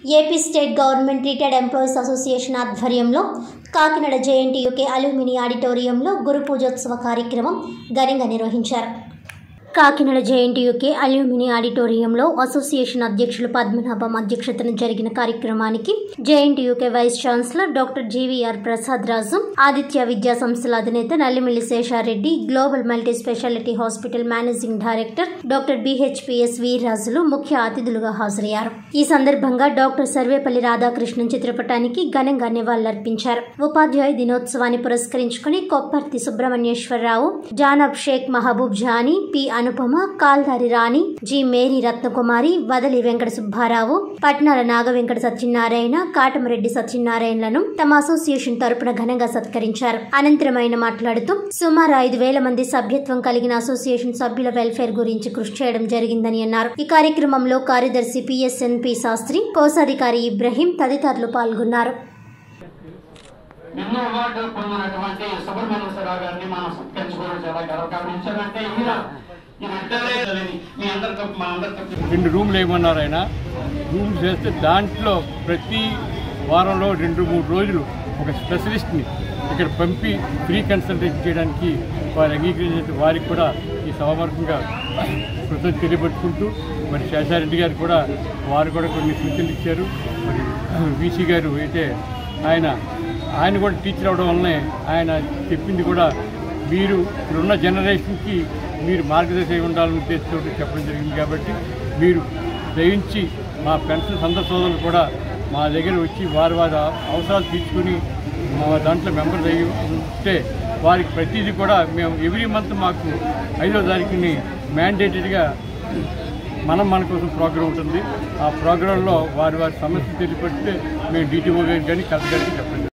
AP state government retired employees association ఆధ్వర్యంలో Kakinada JNTUK alumni ఆడిటోరియంలో గురు పూజోత్సవ కార్యక్రమం ఘనంగా నిర్వహించారు కాకినాడ జేఎన్టీయూకే అల్యూమిని ఆడిటోరియంలో అసోసియేషన్ అధ్యక్షులు పద్మనాభం అధ్యక్షతన జరిగిన కార్యక్రమానికి JNTUK vice chancellor doctor GVR Prasad Raju Aditya విద్యా సంస్థల అధినేత Nallimilli Seshareddy global multi specialty hospital managing director doctor BHPS వీర్రాజులు ముఖ్య అతిథులుగా హాజరయ్యారు ఈ సందర్భంగా డాక్టర్ సర్వేపల్లి రాధాకృష్ణన్ చిత్రపటానికి ఘనంగా నివాళులర్పించారు ఉపాధ్యాయ దినోత్సవాన్ని పురస్కరించుకుని కొప్పర్తి సుబ్రహ్మణ్యేశ్వరరావు జానబ్ Sheikh Mahaboob Jani P Anupama Kaldari Rani G Mary Ratnakumari Vadali Venkata Subbarao పట్నాల నాగ వెంకట సత్యనారాయణ కాటమరెడ్డి సత్యనారాయణలను తమ అసోసియేషన్ తరపున ఘనంగా సత్కరించారు అనంతరం ఆయన మాట్లాడుతూ సుమారు ఐదు వేల మంది సభ్యత్వం కలిగిన అసోసియేషన్ సభ్యుల వెల్ఫేర్ గురించి కృషి చేయడం జరిగిందని అన్నారు ఈ కార్యక్రమంలో కార్యదర్శి పిఎస్ఎన్పి శాస్త్రి కోశాధికారి ఇబ్రహీం తదితరులు పాల్గొన్నారు ఎన్నో అవార్డులు పొందినటువంటి సుబ్రహ్మణ్యేశ్వరరావు గారిని మనం సత్కరించుకోవడం చాలా గర్వకారణం ఇచ్చారంటే ఈయన ఈ రిటైర్ అయ్యేదని మీ అందరితో మా అందరితో రెండు రూమ్లు వేయమన్నారు ఆయన రూమ్స్ వేస్తే దాంట్లో ప్రతి వారంలో రెండు మూడు రోజులు ఒక స్పెషలిస్ట్ని ఇక్కడ పంపి ఫ్రీ కన్సల్టేషన్ చేయడానికి వారు అంగీకరించిన వారికి కూడా ఈ సభాముఖంగా కృతజ్ఞత తెలియపరుచుకుంటూ మరి శేషారెడ్డి గారు కూడా వారు కూడా కొన్ని సూచనలు ఇచ్చారు మరి వీసీ గారు అయితే ఆయన ఆయన కూడా టీచర్ అవడం వల్లనే ఆయన చెప్పింది కూడా మీరు ఇప్పుడున్న జనరేషన్కి మీరు మార్గదర్శనం ఉండాలని ఉద్దేశంతో చెప్పడం జరిగింది కాబట్టి మీరు దయించి మా పెన్షన్ అందరి సోదరులు కూడా మా దగ్గర వచ్చి వారి వారి అవసరాలు తీర్చుకుని మా దాంట్లో మెంబర్స్ అయ్యి ఉంటే వారికి ప్రతిదీ కూడా మేము ఎవ్రీ మంత్ మాకు ఐదో తారీఖుని మ్యాండేటరీగా మనం మన కోసం ప్రోగ్రాం ఉంటుంది ఆ ప్రోగ్రాంలో వారి వారి సమస్యలు తెలియపడితే మేము డీటీఓ గారికి కానీ కలెక్టర్ గారికి చెప్పండి